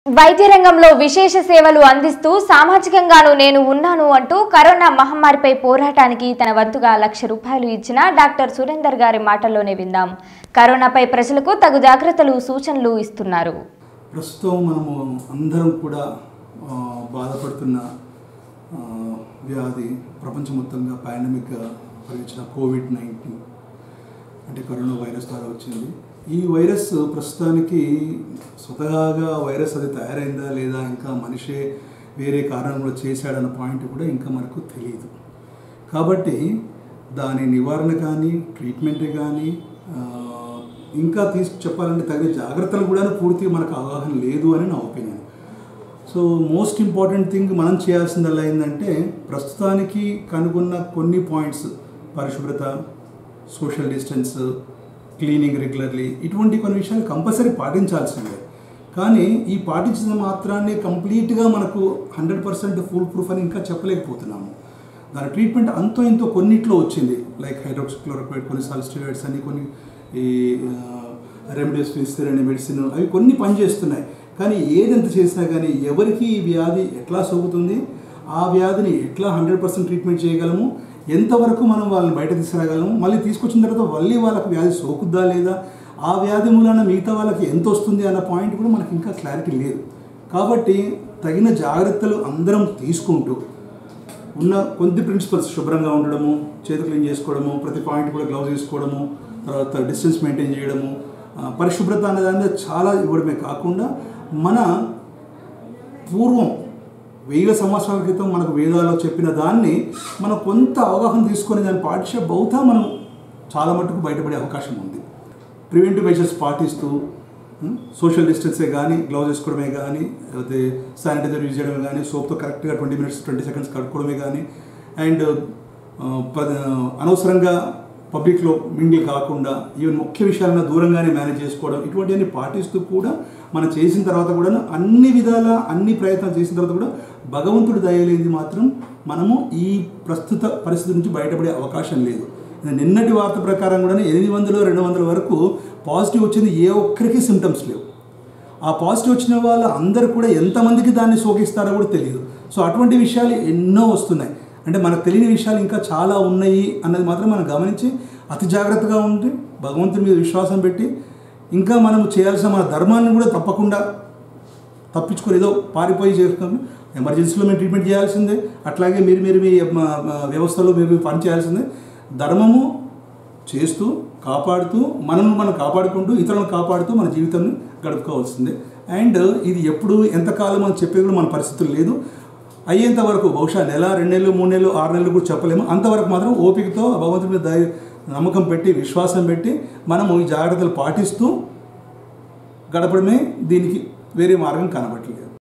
వైద్య రంగంలో విశేష సేవలు అందిస్తూ సామాజికంగాను నేను ఉన్నాను అంటూ కరోనా మహమ్మారిపై పోరాటానికి తన వంతుగా లక్ష రూపాయలు ఇచ్చిన డాక్టర్ సురేందర్ గారి మాటల్లోనే విందాం కరోనాపై ప్రజలకు తగు జాగ్రత్తలు సూచనలు ఇస్తున్నారు ప్రస్తుతం మనము అందరం కూడా ఆ, బాధపడుతున్న ఆ, వ్యాధి ప్రపంచం మొత్తంగా పాండమిక్గా పరిగెత్తిన కోవిడ్ నైన్టీన్ అంటే కరోనా వైరస్ ద్వారా వచ్చింది ఈ వైరస్ ప్రస్తుతానికి స్వతహాగా వైరస్ అది తయారైందా లేదా ఇంకా మనిషే వేరే కారణం కూడా చేశాడన్న పాయింట్ కూడా ఇంకా మనకు తెలియదు కాబట్టి దాని నివారణ కానీ ట్రీట్మెంట్ కానీ ఆ, ఇంకా తీసుకు చెప్పాలంటే తగిన జాగ్రత్తలు కూడా పూర్తిగా మనకు అవగాహన లేదు అని నా opinion so most important thing మనం చేయాల్సిందల్లా ఏంటంటే ప్రస్తుతానికి కనుగొన్న కొన్ని పాయింట్స్ పరిశుభ్రత సోషల్ డిస్టెన్స్ క్లీనింగ్ రెగ్యులర్లీ ఇటువంటి కొన్ని విషయాలు కంపల్సరీ పాటించాల్సిందే కానీ ఈ పాటించిన మాత్రాన్ని కంప్లీట్గా మనకు హండ్రెడ్ పర్సెంట్ ఫుల్ ప్రూఫ్ అని ఇంకా చెప్పలేకపోతున్నాము దాని ట్రీట్మెంట్ అంతో ఇంతో కొన్నిట్లో వచ్చింది లైక్ హైడ్రోక్సిక్లోరోక్వైడ్ కొన్నిసార్లు స్టెరాయిడ్స్ అని కొన్ని ఈ రెమ్డెసివిర్ అనే మెడిసిన్ అవి కొన్ని పనిచేస్తున్నాయి కానీ ఏదెంత చేసినా కానీ ఎవరికి ఈ వ్యాధి ఎట్లా సోకుతుంది ఆ వ్యాధిని ఎట్లా హండ్రెడ్ పర్సెంట్ ట్రీట్మెంట్ చేయగలము ఎంతవరకు మనం వాళ్ళని బయట తీసుకురాగలము మళ్ళీ తీసుకొచ్చిన తర్వాత మళ్ళీ వాళ్ళకి వ్యాధి సోకుద్దా లేదా ఆ వ్యాధి మూలాన మిగతా వాళ్ళకి ఎంత వస్తుంది అన్న పాయింట్ కూడా మనకి ఇంకా క్లారిటీ లేదు కాబట్టి తగిన జాగ్రత్తలు అందరం తీసుకుంటూ ఉన్న కొద్ది ప్రిన్సిపల్స్ శుభ్రంగా ఉండడము చేతులు క్లీన్ చేసుకోవడము ప్రతి పాయింట్ కూడా గ్లౌజ్ వేసుకోవడము తర్వాత డిస్టెన్స్ మెయింటైన్ చేయడము ఆ, పరిశుభ్రత అనే దాని మీద చాలా ఇవ్వడమే కాకుండా మన పూర్వం వెయ్యి సంవత్సరాల క్రితం మనకు వేదాల్లో చెప్పిన దాన్ని మనం కొంత అవగాహన తీసుకొని దాన్ని పాటించే బహుశా మనం చాలా మటుకు బయటపడే అవకాశం ఉంది ప్రివెంటివ్ మెజర్స్ పాటిస్తూ సోషల్ డిస్టెన్సే కానీ గ్లౌజ్ వేసుకోవడమే కానీ లేకపోతే శానిటైజర్ యూజ్ చేయడమే కానీ సోప్తో కరెక్ట్గా ట్వంటీ మినిట్స్ ట్వంటీ సెకండ్స్ కడుక్కోవడమే కానీ అండ్ అనవసరంగా పబ్లిక్లో మింగిల్ కాకుండా ఈవెన్ ముఖ్య విషయాలను దూరంగానే మేనేజ్ చేసుకోవడం ఇటువంటివన్నీ పాటిస్తూ కూడా మనం చేసిన తర్వాత కూడా అన్ని విధాల అన్ని ప్రయత్నాలు చేసిన తర్వాత కూడా భగవంతుడు దయలేది మాత్రం మనము ఈ ప్రస్తుత పరిస్థితి నుంచి బయటపడే అవకాశం లేదు నిన్నటి వార్త ప్రకారం కూడా ఎనిమిది వందలు రెండు వందల వరకు పాజిటివ్ వచ్చింది ఏ ఒక్కరికి సిమ్టమ్స్ లేవు ఆ పాజిటివ్ వచ్చిన వాళ్ళు అందరూ కూడా ఎంతమందికి దాన్ని సోకిస్తారో కూడా తెలియదు సో అటువంటి విషయాలు ఎన్నో వస్తున్నాయి అంటే మనకు తెలియని విషయాలు ఇంకా చాలా ఉన్నాయి అన్నది మాత్రం మనం గమనించి అతి జాగ్రత్తగా ఉండి భగవంతుని మీద విశ్వాసం పెట్టి ఇంకా మనం చేయాల్సిన మన ధర్మాన్ని కూడా తప్పకుండా తప్పించుకొని ఏదో పారిపోయి చేస్తాము ఎమర్జెన్సీలో మేము ట్రీట్మెంట్ చేయాల్సిందే అట్లాగే మీరు మీరు మీ మ- మ- వ్యవస్థలో మీరు మీరు పని చేయాల్సిందే ధర్మము చేస్తూ కాపాడుతూ మనల్ని మనం కాపాడుకుంటూ ఇతరులను కాపాడుతూ మన జీవితాన్ని గడుపుకోవాల్సిందే అండ్ ఇది ఎప్పుడు ఎంతకాలం అని చెప్పేది కూడా మన పరిస్థితులు లేదు అయ్యేంత వరకు బహుశా నెల రెండు నెలలు మూడు నెలలు ఆరు నెలలు కూడా చెప్పలేము అంతవరకు మాత్రం ఓపికతో ఆ భగవంతుడి మీద దయ నమ్మకం పెట్టి విశ్వాసం పెట్టి మనము ఈ జాగ్రత్తలు పాటిస్తూ గడపడమే దీనికి వేరే మార్గం కనబట్టలేదు